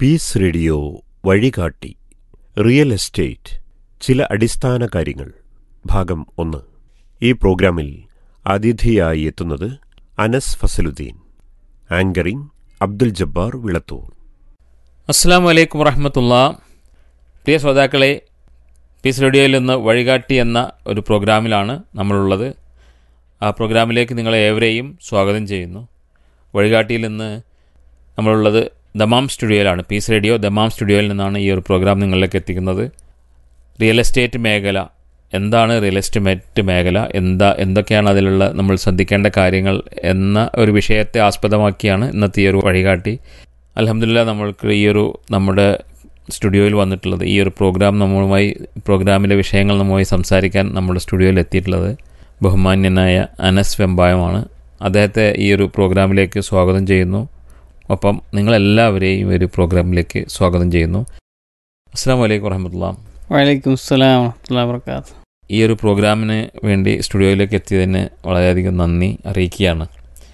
Piece Radio വഴികാട്ടി real estate ചില അടിസ്ഥാന കാര്യങ്ങൾ ഭാഗം ഒന്ന് ഈ പ്രോഗ്രാമിൽ അതിഥിയായി എത്തുന്നത് അനസ് ഫസലുദ്ദീൻ ആങ്കറിംഗ് അബ്ദുൽ ജബ്ബാർ വിളത്തൂർ അസ്സാം വലൈക്കും വറഹമത്തുള്ള പ്രിയ ശ്രോതാക്കളെ പീസ് റേഡിയോയിൽ നിന്ന് വഴികാട്ടി എന്ന ഒരു പ്രോഗ്രാമിലാണ് നമ്മളുള്ളത് ആ പ്രോഗ്രാമിലേക്ക് നിങ്ങളെ ഏവരെയും സ്വാഗതം ചെയ്യുന്നു വഴികാട്ടിയിൽ നിന്ന് നമ്മളുള്ളത് ദമാം സ്റ്റുഡിയോയിലാണ് പീസ് റേഡിയോ ദമാം സ്റ്റുഡിയോയിൽ നിന്നാണ് ഈ ഒരു പ്രോഗ്രാം നിങ്ങളിലേക്ക് എത്തിക്കുന്നത് റിയൽ എസ്റ്റേറ്റ് മേഖല എന്താണ് റിയൽ എസ്റ്റേറ്റ് മേഖല എന്താ എന്തൊക്കെയാണ് അതിലുള്ള നമ്മൾ ശ്രദ്ധിക്കേണ്ട കാര്യങ്ങൾ എന്ന ഒരു വിഷയത്തെ ആസ്പദമാക്കിയാണ് ഇന്നത്തെ ഈ ഒരു വഴികാട്ടി അലഹമില്ല നമ്മൾക്ക് ഈ ഒരു നമ്മുടെ സ്റ്റുഡിയോയിൽ വന്നിട്ടുള്ളത് ഈ ഒരു പ്രോഗ്രാം നമ്മളുമായി പ്രോഗ്രാമിലെ വിഷയങ്ങൾ നമ്മളുമായി സംസാരിക്കാൻ നമ്മുടെ സ്റ്റുഡിയോയിൽ എത്തിയിട്ടുള്ളത് ബഹുമാന്യനായ അനസ് വെമ്പായമാണ് അദ്ദേഹത്തെ ഈ ഒരു പ്രോഗ്രാമിലേക്ക് സ്വാഗതം ചെയ്യുന്നു ഒപ്പം നിങ്ങളെല്ലാവരെയും ഈ ഒരു പ്രോഗ്രാമിലേക്ക് സ്വാഗതം ചെയ്യുന്നു അസ്സാം വലൈക്കും വറഹമത്തുള്ള വലൈക്കും സ്സലാം വറഹ്മത്തുള്ളാഹി വബറകാത്ത് ഈ ഒരു പ്രോഗ്രാമിന് വേണ്ടി സ്റ്റുഡിയോയിലേക്ക് എത്തിയതിന് വളരെയധികം നന്ദി അറിയിക്കുകയാണ്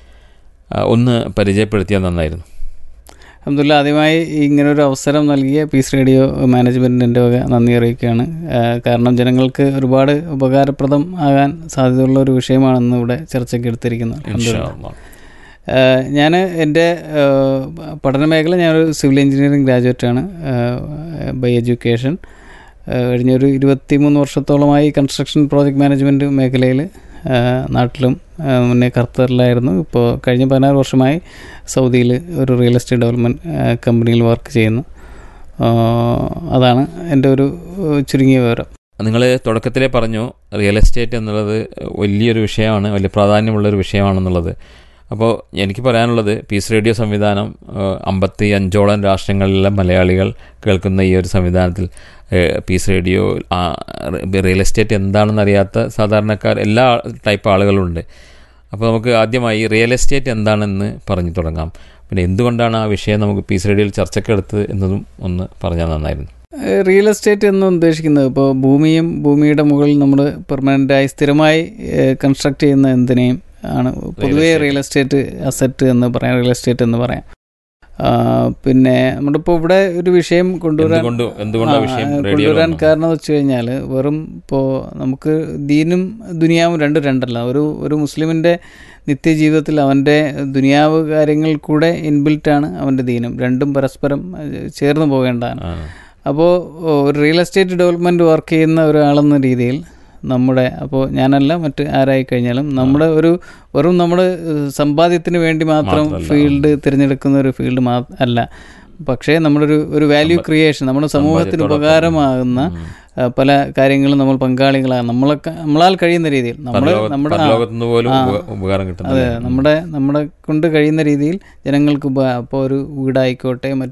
ആ, ഒന്ന് പരിചയപ്പെടുത്തിയാൽ നന്നായിരുന്നു അബ്ദുല്ല ആദ്യമായി ഇങ്ങനെ ഒരു അവസരം നൽകിയ പീസ് റേഡിയോ മാനേജ്മെൻറ്റിൻ്റെ വക നന്ദി അറിയിക്കുകയാണ് ആ, കാരണം ജനങ്ങൾക്ക് ഒരുപാട് ഉപകാരപ്രദം ആകാൻ സാധ്യതയുള്ള ഒരു വിഷയമാണെന്ന് ഇവിടെ ചർച്ചയ്ക്ക് എടുത്തിരിക്കുന്നത് ഇൻഷാ അൽഹംദുലില്ലാ. അല്ലാ. ഞാൻ എൻ്റെ പഠന മേഖല ഞാനൊരു സിവിൽ എഞ്ചിനീയറിംഗ് ഗ്രാജുവേറ്റാണ് ബൈ എഡ്യൂക്കേഷൻ കഴിഞ്ഞൊരു ഇരുപത്തി മൂന്ന് വർഷത്തോളമായി കൺസ്ട്രക്ഷൻ പ്രോജക്റ്റ് മാനേജ്മെൻറ്റ് മേഖലയിൽ നാട്ടിലും ആ, മുന്നേ ഖത്തറിലായിരുന്നു ഇപ്പോൾ കഴിഞ്ഞ പതിനാറ് വർഷമായി സൗദിയിൽ ഒരു റിയൽ എസ്റ്റേറ്റ് ഡെവലപ്മെൻറ്റ് കമ്പനിയിൽ വർക്ക് ചെയ്യുന്നു ആ, അതാണ് എൻ്റെ ഒരു ഏഹ്, ചുരുങ്ങിയ വിവരം നിങ്ങൾ തുടക്കത്തിലേ പറഞ്ഞു റിയൽ എസ്റ്റേറ്റ് എന്നുള്ളത് വലിയൊരു വിഷയമാണ് വലിയ പ്രാധാന്യമുള്ളൊരു വിഷയമാണെന്നുള്ളത് അപ്പോൾ എനിക്ക് പറയാനുള്ളത് പീസ് റേഡിയോ സംവിധാനം ഏഹ്, അമ്പത്തി അഞ്ചോളം രാഷ്ട്രങ്ങളിലെ മലയാളികൾ കേൾക്കുന്ന ഈ ഒരു സംവിധാനത്തിൽ ഏഹ്, പീസ് റേഡിയോ ആ, റിയൽ എസ്റ്റേറ്റ് എന്താണെന്ന് അറിയാത്ത സാധാരണക്കാർ എല്ലാ ടൈപ്പ് ആളുകളുണ്ട് അപ്പോൾ നമുക്ക് ആദ്യമായി റിയൽ എസ്റ്റേറ്റ് എന്താണെന്ന് പറഞ്ഞു തുടങ്ങാം പിന്നെ എന്തുകൊണ്ടാണ് ആ വിഷയം നമുക്ക് പീസ് റേഡിയോയിൽ ചർച്ചക്കെടുത്തത് എന്നതും ഒന്ന് പറഞ്ഞാൽ നന്നായിരുന്നു ഏഹ്, റിയൽ എസ്റ്റേറ്റ് എന്ന് ഉദ്ദേശിക്കുന്നത് ഇപ്പോൾ ഭൂമിയും ഭൂമിയുടെ മുകളിൽ നമ്മൾ പെർമനൻ്റായി സ്ഥിരമായി ഏഹ്, കൺസ്ട്രക്ട് ചെയ്യുന്ന എന്തിനേയും ആണ് പൊതുവേ estate. റിയൽ എസ്റ്റേറ്റ് അസറ്റ് എന്ന് പറയാം റിയൽ എസ്റ്റേറ്റ് എന്ന് പറയാം ആ, പിന്നെ നമ്മുടെ ഇപ്പോൾ ഇവിടെ ഒരു വിഷയം കൊണ്ടുവരാൻ എന്തുകൊണ്ട് എന്തുകൊണ്ടാണ് ആ, വിഷയം റേഡിയോ കൊണ്ടുവരാൻ കാരണം എന്ന് വെച്ച് കഴിഞ്ഞാൽ വെറും ഇപ്പോൾ നമുക്ക് ദീനും ദുനിയാവും രണ്ടും രണ്ടല്ല ഒരു ഒരു മുസ്ലിമിൻ്റെ നിത്യജീവിതത്തിൽ അവൻ്റെ ദുനിയാവ് കാര്യങ്ങൾ കൂടെ ഇൻബിൽറ്റാണ് അവൻ്റെ ദീനും രണ്ടും പരസ്പരം ഏഹ്, ചേർന്ന് പോകേണ്ടതാണ് ആ. അപ്പോൾ ഒരു റിയൽ എസ്റ്റേറ്റ് ഡെവലപ്മെൻറ്റ് വർക്ക് ചെയ്യുന്ന ഒരാളെന്ന രീതിയിൽ നമ്മുടെ അപ്പോൾ ഞാനല്ല മറ്റ് ആരായി കഴിഞ്ഞാലും നമ്മുടെ ഒരു വെറും നമ്മുടെ ഏഹ്, സമ്പാദ്യത്തിന് വേണ്ടി മാത്രം മാത്രമല്ല. ഫീൽഡ് തിരഞ്ഞെടുക്കുന്ന ഒരു ഫീൽഡ് മാ അല്ല പക്ഷേ നമ്മുടെ ഒരു ഒരു വാല്യൂ ക്രിയേഷൻ നമ്മുടെ സമൂഹത്തിന് സമ്പാദ്യത്തോടൊപ്പം. ഉപകാരമാകുന്ന ഉം. ആ, പല കാര്യങ്ങളും നമ്മൾ പങ്കാളികളാണ് നമ്മളൊക്കെ നമ്മളാൽ കഴിയുന്ന രീതിയിൽ നമ്മൾ പരലോക- നമ്മുടെ ആ, പരലോകത്തുനിന്ന് പോലും ആ. ഉപ- ഉപകാരം അതെ കിട്ടുന്നത് നമ്മുടെ നമ്മുടെ കൊണ്ട് കഴിയുന്ന രീതിയിൽ ജനങ്ങൾക്ക് ഉപ അപ്പോൾ ഒരു വീടായിക്കോട്ടെ മറ്റ്